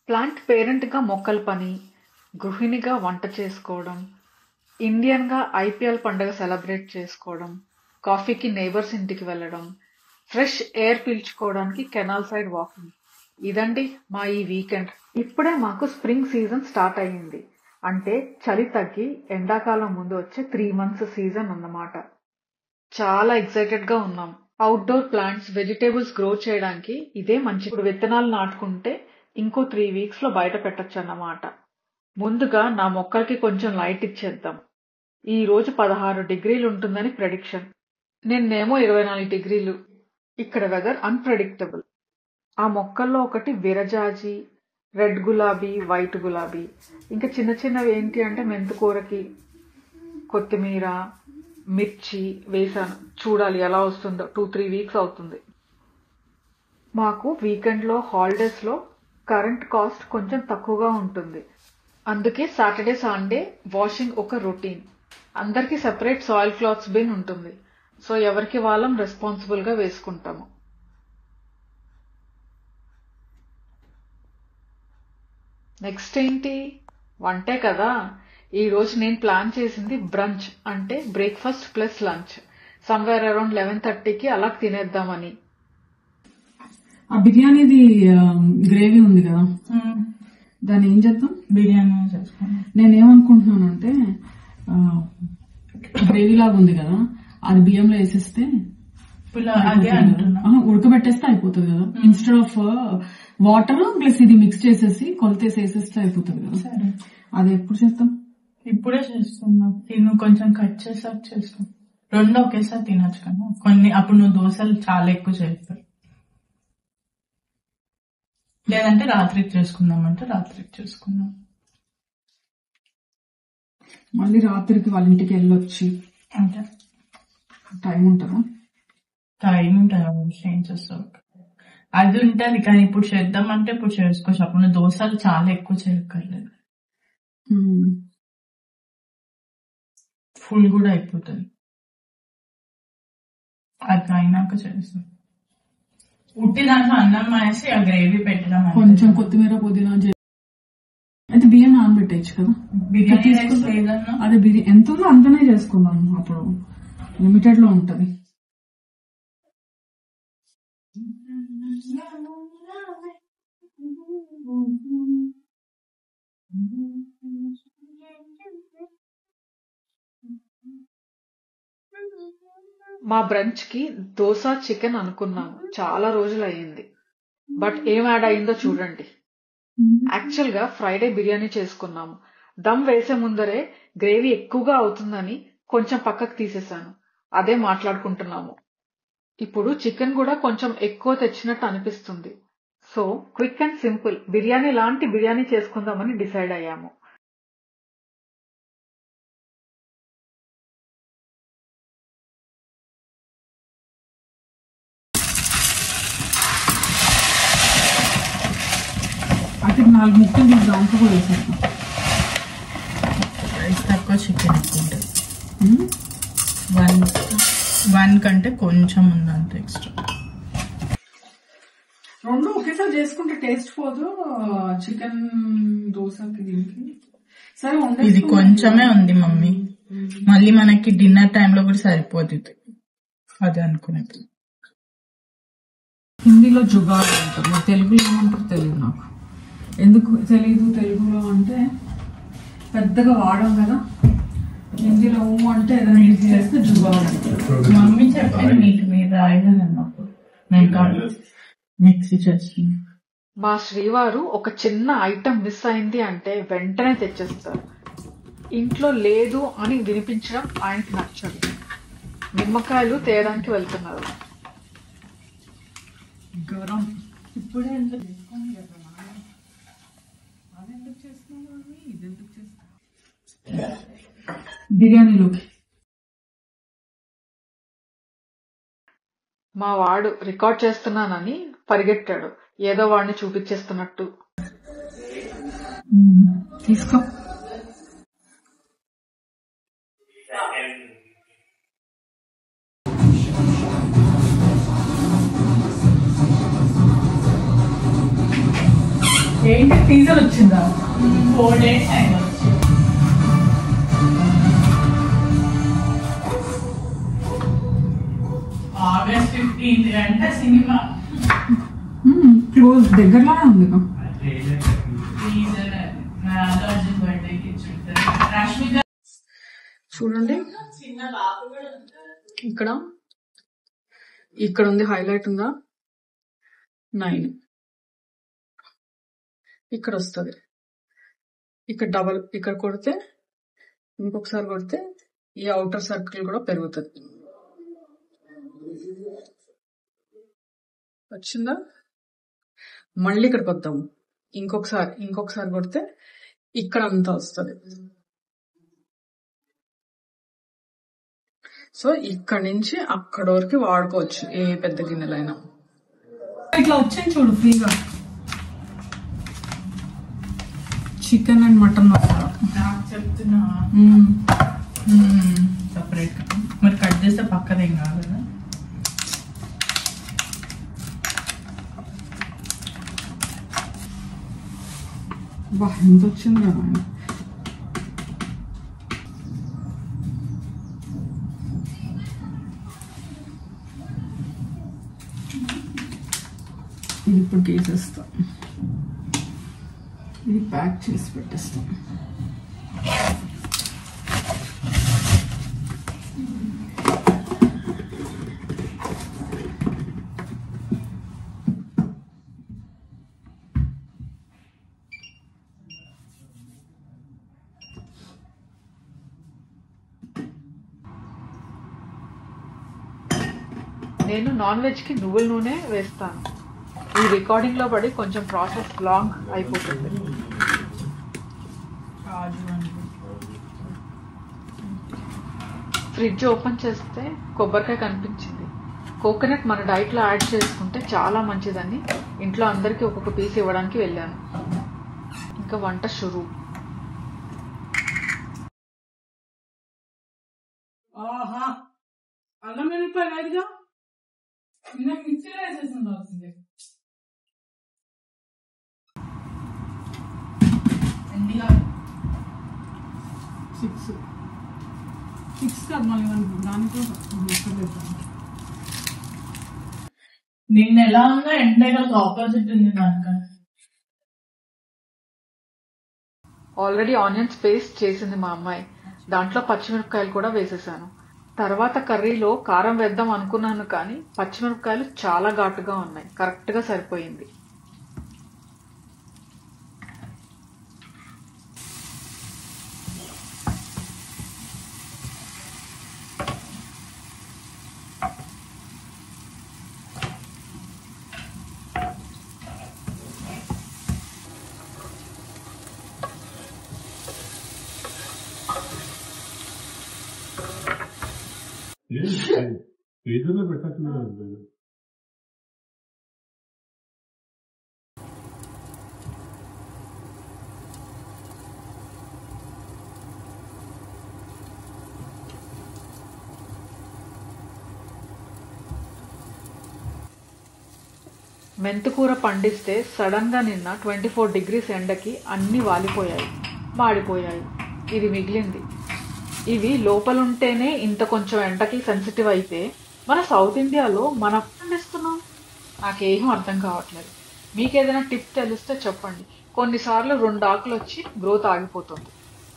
Plant పేరెంట్గా మొక్కల పని గృహిణిగా వంట చేసుకోవడం ఇండియన్గా ఐపీఎల్ పండుగ సెలబ్రేట్ చేసుకోవడం కాఫీకి నేబర్స్ ఇంటికి వెళ్ళడం ఫ్రెష్ ఎయిర్ పీల్చుకోవడానికి కెనాల్ సైడ్ వాకింగ్ ఇదండి మా ఈ వీకెండ్ ఇప్పుడే మాకు స్ప్రింగ్ సీజన్ స్టార్ట్ అయ్యింది అంటే చలి తగ్గి ఎండాకాలం ముందు వచ్చే త్రీ మంత్స్ సీజన్ అన్నమాట చాలా ఎక్సైటెడ్ గా ఉన్నాం అవుట్డోర్ ప్లాంట్స్ వెజిటేబుల్స్ గ్రో చేయడానికి ఇదే మంచి ఇప్పుడు విత్తనాలు నాటుకుంటే ఇంకో త్రీ వీక్స్ లో బయట పెట్టొచ్చు అన్నమాట ముందుగా నా మొక్కలకి కొంచెం లైట్ ఇచ్చేద్దాం ఈ రోజు పదహారు డిగ్రీలు ఉంటుందని ప్రెడిక్షన్ నిన్నేమో ఇరవై నాలుగు డిగ్రీలు ఇక్కడ వెదర్ అన్ప్రెడిక్టబుల్ ఆ మొక్కల్లో ఒకటి విరజాజి రెడ్ గులాబీ వైట్ గులాబీ ఇంకా చిన్న చిన్నవి ఏంటి అంటే మెంతుకూరకి కొత్తిమీర మిర్చి వేసాను చూడాలి ఎలా వస్తుందో టూ త్రీ వీక్స్ అవుతుంది మాకు వీకెండ్లో హాలిడేస్లో కరెంట్ కాస్ట్ కొంచెం తక్కువగా ఉంటుంది అందుకే సాటర్డే సండే వాషింగ్ ఒక రొటీన్ అందరికీ సెపరేట్ సాయిల్ క్లాత్స్ బిన్ ఉంటుంది సో ఎవరికి వాళ్ళం రెస్పాన్సిబుల్గా వేసుకుంటాము నెక్స్ట్ ఏంటి వంటే కదా ఈ రోజు నేను ప్లాన్ చేసింది బ్రంచ్ అంటే breakfast plus lunch somewhere around eleven థర్టీకి అలా తినేద్దామని ఆ బిర్యానీది గ్రేవీ ఉంది కదా దాన్ని ఏం చేద్దాం బిర్యానీ చేసుకున్నాం నేనేమనుకుంటున్నానంటే గ్రేవీ లాగా ఉంది కదా అది బియ్యంలో వేసేస్తే పులా అదే అంటున్నా ఆహా, ఉడకబెట్టేస్తే అయిపోతుంది కదా ఇన్స్టెడ్ ఆఫ్ వాటర్ ప్లస్ ఇది మిక్స్ చేసేసి కొలతేసి వేసేస్తే అయిపోతుంది కదా సరే అది ఎప్పుడు చేస్తాం ఇప్పుడే చేస్తున్నాం తిను కొంచెం కట్ చేసాక చేస్తాం రెండు ఒకేసారి తినొచ్చు కదా కొన్ని అప్పుడు నువ్వు దోశలు చాలా ఎక్కువ చేస్తావు లేదంటే రాత్రికి చేసుకుందాం అంటే రాత్రికి చేసుకుందాం మళ్ళీ రాత్రికి వాళ్ళ ఇంటికి వెళ్ళొచ్చి అంటే టైం ఉంటుందా టైం ఉంటుంది ఏం చేస్తావు అది ఉంటది కానీ ఇప్పుడు చేద్దామంటే ఇప్పుడు చేసుకోవచ్చు అప్పుడు నువ్వు దోశలు చాలా ఎక్కువ చేయక్కర్లేదు Hmm. ఫుల్ కూడా అయిపోతుంది అది అయినాక చేస్తాం ఉట్టి దాంట్లో అన్నం వేసి ఆ గ్రేవీ పెట్టడం అంతే. కొంచెం కొత్తిమీర పుదీనా చే- అయితే బియ్యం నానబెట్టేయచ్చు కదా బిర్యానీ రైస్ లేదన్నా అదే బిర్యానీ ఎంత ఉందో అంతనే చేసుకుందాం అప్పుడు లిమిటెడ్ లో ఉంటది మా బ్రంచ్ కి దోశ చికెన్ అనుకున్నాము చాలా రోజులు అయ్యింది బట్ ఏం యాడ్ అయిందో చూడండి యాక్చువల్ గా ఫ్రైడే బిర్యానీ చేసుకున్నాము దమ్ వేసే ముందరే గ్రేవీ ఎక్కువగా అవుతుందని కొంచెం పక్కకు తీసేశాను అదే మాట్లాడుకుంటున్నాము ఇప్పుడు చికెన్ కూడా కొంచెం ఎక్కువ తెచ్చినట్టు అనిపిస్తుంది so quick and simple biryani లాంటి బిర్యానీ చేసుకుందామని డిసైడ్ అయ్యాము అయితే నాలుగు ముక్కలు తీసి దాంట్లో కూడా వేసేస్తాం రైస్ తక్కువ చికెన్ ఎక్కువ ఉంటుంది వన్ వన్ కంటే కొంచెం ఉంది అంత ఎక్స్ట్రా రెండు ఒకేసారి చేసుకుంటే టేస్ట్ పోదు చికెన్ దోశకి దీనికి సరే ఇది వండేసుకుందాం. కొంచెమే ఉంది మమ్మీ మళ్ళీ మనకి డిన్నర్ టైంలో కూడా సరిపోతుంది అదే అనుకునేది హిందీలో జుగాడ్ అంటారు మరి తెలుగులో ఏమంటారు తెలియదు నాకు ఎందుకు తెలియదు తెలుగులో అంటే పెద్దగా వాడాం కదా హిందీలో ఊ అంటే ఏదైనా యూజ్ చేస్తే జుగాడ్ అంటారు మమ్మీ చెప్పింది మీకు మీరు రాయదని అన్నప్పుడు నేను కాదు మిక్సీ చేస్తుంది మా శ్రీవారు ఒక చిన్న ఐటెం మిస్ అయింది అంటే వెంటనే తెచ్చేస్తారు ఇంట్లో లేదు అని వినిపించడం ఆయనకి నచ్చదు నిమ్మకాయలు తేయడానికి వెళ్తున్నారు గరం ఇప్పుడే బిర్యానీలోకి మా వాడు రికార్డ్ చేస్తున్నానని పరిగెట్టాడు ఏదో వాడిని చూపించేస్తున్నట్టు తీసుకో ఏంటి టీజర్ వచ్చిందా ఫోర్ డేస్ అయింది వచ్చి ఆగస్ట్ ఫిఫ్టీన్త్ అంటే సినిమా క్లోజ్ దగ్గరలోనే ఉంది టీజర్ నాలో అర్జున్ బర్త్డేకి ఇచ్చుంటారు రష్మిక చూడండి ఇక్కడ ఇక్కడ ఉంది హైలైట్ ఉందా నైన్ ఇక్కడ వస్తుంది ఇక్కడ డబల్ ఇక్కడ కొడితే ఇంకొకసారి కొడితే ఈ అవుటర్ సర్కిల్ కూడా పెరుగుతుంది వచ్చిందా మళ్ళీ ఇక్కడికి వద్దాము ఇంకొకసారి ఇంకొకసారి కొడితే ఇక్కడ అంతా వస్తుంది సో ఇక్కడ నుంచి అక్కడ వరకు వాడుకోవచ్చు ఏ పెద్ద గిన్నెలైనా ఇట్లా వచ్చింది చూడు ఫ్రీగా చికెన్ అండ్ మటన్ మసాలా నాకు చెప్తున్నా సపరేట్ మరి కట్ చేస్తే పక్కదేం కాదు కదా బా ఎంత వచ్చింది కదా ఆయన ఇది ఇప్పుడు తీసేస్తాం ఇది ప్యాక్ చేసి పెట్టేస్తాం నేను నాన్ వెజ్ కి నువ్వుల నూనె వేస్తాను ఈ రికార్డింగ్ లో పడి కొంచెం ప్రాసెస్ లాంగ్ అయిపోతుంది కాజు అని ఫ్రిడ్జ్ ఓపెన్ చేస్తే కొబ్బరికాయ కనిపించింది కోకోనట్ మన డైట్ లో యాడ్ చేసుకుంటే చాలా మంచిదని ఇంట్లో అందరికీ ఒక్కొక్క పీస్ ఇవ్వడానికి వెళ్ళాను ఇంకా వంట షురు ఆహా అల్లం వెల్లిపాయ లేదుగా నిన్న మిక్సీలో వేసేసి ఉండాల్సిందే ఎండిగా సిక్స్ సిక్స్ కాదు మళ్ళీ మనకి దానితో లెక్కలేదు నిన్న ఎలా ఉన్నా ఎండగలకు ఆపోజిట్ ఉంది దానికన్నా ఆల్రెడీ ఆనియన్స్ పేస్ట్ చేసింది మా అమ్మాయి దాంట్లో పచ్చిమిరపకాయలు కూడా వేసేసాను తర్వాత కర్రీలో కారం వేద్దాం అనుకున్నాను కానీ పచ్చిమిరపకాయలు చాలా ఘాటుగా ఉన్నాయి కరెక్ట్ గా సరిపోయింది ఏదైనా పెట్టట్లేదు మెంతుకూర పండిస్తే సడన్ గా నిన్న ట్వంటీ ఫోర్ డిగ్రీస్ ఎండకి అన్ని వాలిపోయాయి మాడిపోయాయి ఇది మిగిలింది ఇవి లోపలుంటేనే ఇంత కొంచెం ఎండకి సెన్సిటివ్ అయితే మన సౌత్ ఇండియాలో మనం పండిస్తున్నాం నాకేం అర్థం కావట్లేదు మీకు ఏదైనా టిప్ తెలిస్తే చెప్పండి కొన్నిసార్లు రెండు ఆకులు వచ్చి గ్రోత్ ఆగిపోతుంది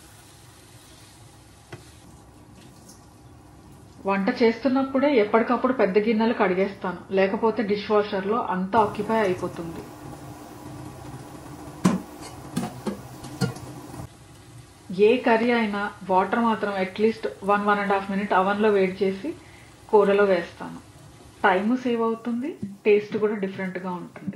వంట చేస్తున్నప్పుడే ఎప్పటికప్పుడు పెద్ద గిన్నెలు కడిగేస్తాను లేకపోతే డిష్ వాషర్లో అంతా ఆక్యుపై అయిపోతుంది ఏ కర్రీ అయినా వాటర్ మాత్రం at least one one and half minute అవన్లో వేడి చేసి కూరలో వేస్తాను టైము సేవ్ అవుతుంది టేస్ట్ కూడా డిఫరెంట్గా ఉంటుంది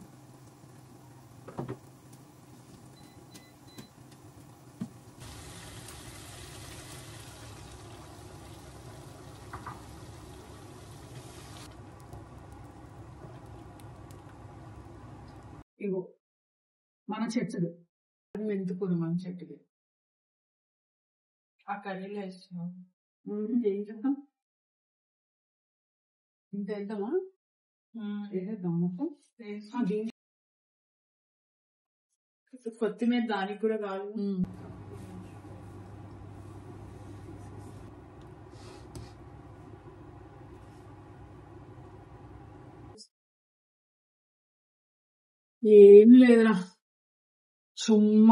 ఇగో మన చెట్టుది అది మెంతుకూర మన చెట్టుది ఆ కర్రీలో వేస్తున్నాం ఏం చేద్దాం ఇంత వేద్దామా వేసేద్దాం మొత్తం ఆ, దీంట్లో కొత్తిమీర దానికి కూడా కాదు ఏం లేదురా చుమ్మా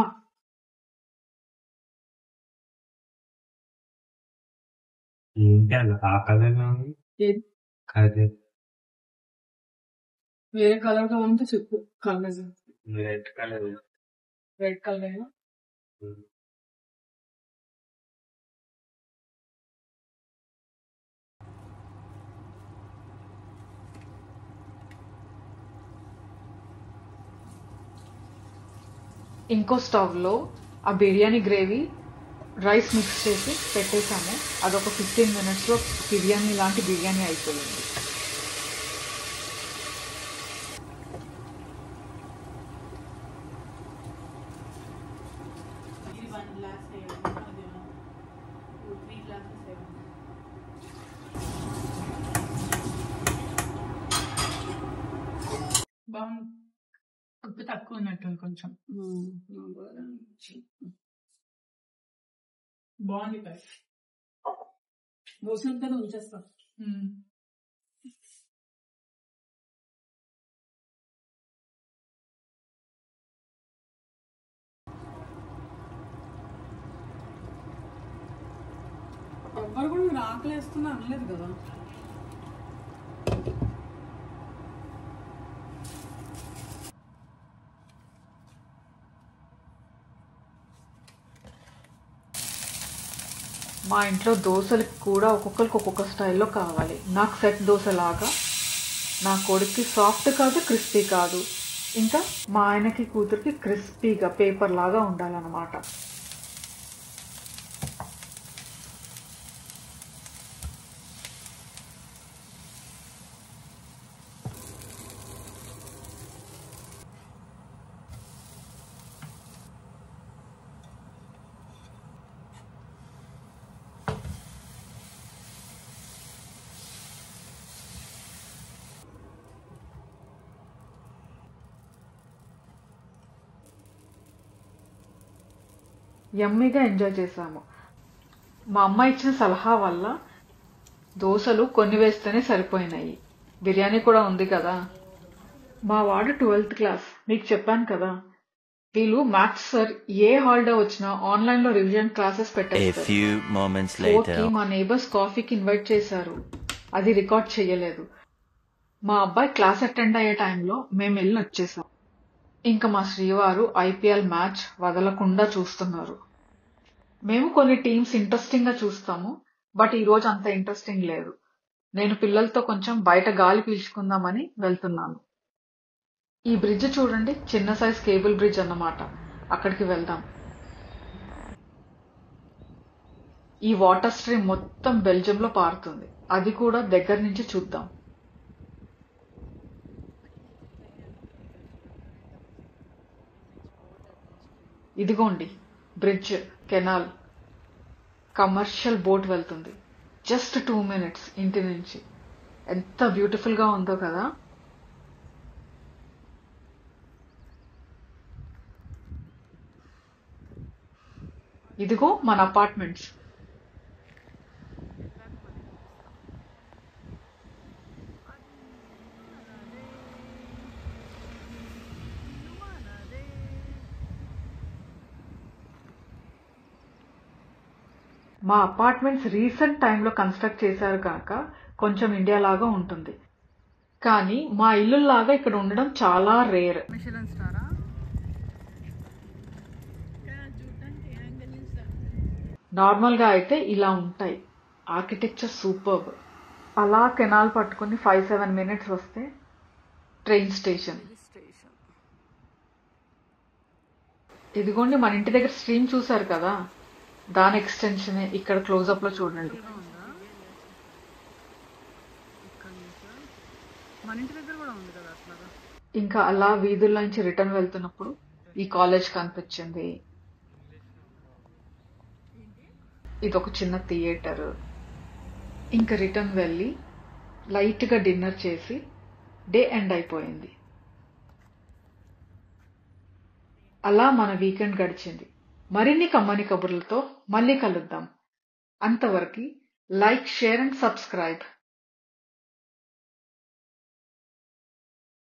ఏంటి అలా ఆకలిగా ఉంది ఏది? అదే వేరే కలర్ కావాలంటే చెప్పు colour red colour red colour ఇంకో స్టవ్లో ఆ బిర్యానీ గ్రేవీ రైస్ మిక్స్ చేసి పెట్టేసాము అదొక ఫిఫ్టీన్ మినిట్స్లో బిర్యానీ లాంటి బిర్యానీ అయిపోయింది ఇది వన్ గ్లాస్ త్రీ గ్లాసెస్ బాగుంది ఉప్పు తక్కువ ఉన్నట్టుంది కొంచెం బాగుంది కదా దోశలు కదా ఉంచేస్తా ఎవ్వరు కూడా మీరు ఆకలి వేస్తున్నా అనలేదు కదా మా ఇంట్లో దోశలకి కూడా ఒక్కొక్కరికి ఒక్కొక్క స్టైల్లో కావాలి నాకు సెట్ దోశ లాగా నా కొడుక్కి సాఫ్ట్ కాదు క్రిస్పీ కాదు ఇంకా మా ఆయనకి కూతురికి క్రిస్పీగా పేపర్ లాగా ఉండాలన్నమాట యమ్మీగా ఎంజాయ్ చేశాము మా అమ్మ ఇచ్చిన సలహా వల్ల దోశలు కొన్ని వేస్తేనే సరిపోయినాయి బిర్యానీ కూడా ఉంది కదా మా వాడు ట్వెల్త్ క్లాస్ మీకు చెప్పాను కదా వీళ్ళు మ్యాథ్స్ సార్ ఏ హాలిడే వచ్చినా ఆన్లైన్ లో రివిజన్ క్లాసెస్ A పెట్టేస్తారు few moments ఫోర్త్ కి later. మా నేబర్స్ కాఫీకి ఇన్వైట్ చేశారు అది రికార్డ్ చేయలేదు మా అబ్బాయి క్లాస్ అటెండ్ అయ్యే టైంలో మేము వెళ్ళి వచ్చేసాం ఇంకా మా శ్రీవారు ఐపీఎల్ మ్యాచ్ వదలకుండా చూస్తున్నారు మేము కొన్ని టీమ్స్ ఇంట్రెస్టింగ్ గా చూస్తాము బట్ ఈ రోజు అంత ఇంట్రెస్టింగ్ లేదు నేను పిల్లలతో కొంచెం బయట గాలి పీల్చుకుందామని వెళ్తున్నాను ఈ బ్రిడ్జ్ చూడండి చిన్న సైజ్ కేబుల్ బ్రిడ్జ్ అన్నమాట అక్కడికి వెళ్దాం ఈ వాటర్ స్ట్రీమ్ మొత్తం బెల్జియం లో పారుతుంది అది కూడా దగ్గర నుంచి చూద్దాం ఇదిగోండి బ్రిడ్జ్ కెనాల్ కమర్షియల్ బోట్ వెళ్తుంది జస్ట్ టూ మినిట్స్ ఇంటి నుంచి ఎంత బ్యూటిఫుల్ గా ఉందో కదా ఇదిగో మన అపార్ట్మెంట్స్ మా అపార్ట్మెంట్స్ రీసెంట్ టైంలో కన్స్ట్రక్ట్ చేశారు కనుక కొంచెం ఇండియా లాగా ఉంటుంది కానీ మా ఇల్లు లాగా ఇక్కడ ఉండడం చాలా రేర్ నార్మల్ గా అయితే ఇలా ఉంటాయి ఆర్కిటెక్చర్ సూపర్ అలా కెనాల్ పట్టుకుని ఫైవ్ సెవెన్ మినిట్స్ వస్తే ట్రైన్ స్టేషన్ ఇదిగోండి మన ఇంటి దగ్గర స్ట్రీమ్ చూసారు కదా దాని ఎక్స్టెన్షన్ ఇక్కడ క్లోజప్ లో చూడండి మన ఇంటి దగ్గర కూడా ఉంది కదా అట్లాగా ఇంకా అలా వీధుల్లో నుంచి రిటర్న్ వెళ్తున్నప్పుడు ఈ కాలేజ్ కనిపించింది ఇది ఒక చిన్న థియేటర్ ఇంకా రిటర్న్ వెళ్ళి లైట్ గా డిన్నర్ చేసి డే ఎండ్ అయిపోయింది అలా మన వీకెండ్ గడిచింది మరిన్ని కమ్మని కబుర్లతో మళ్ళీ కలుద్దాం అంతవరకు లైక్ షేర్ అండ్ సబ్స్క్రైబ్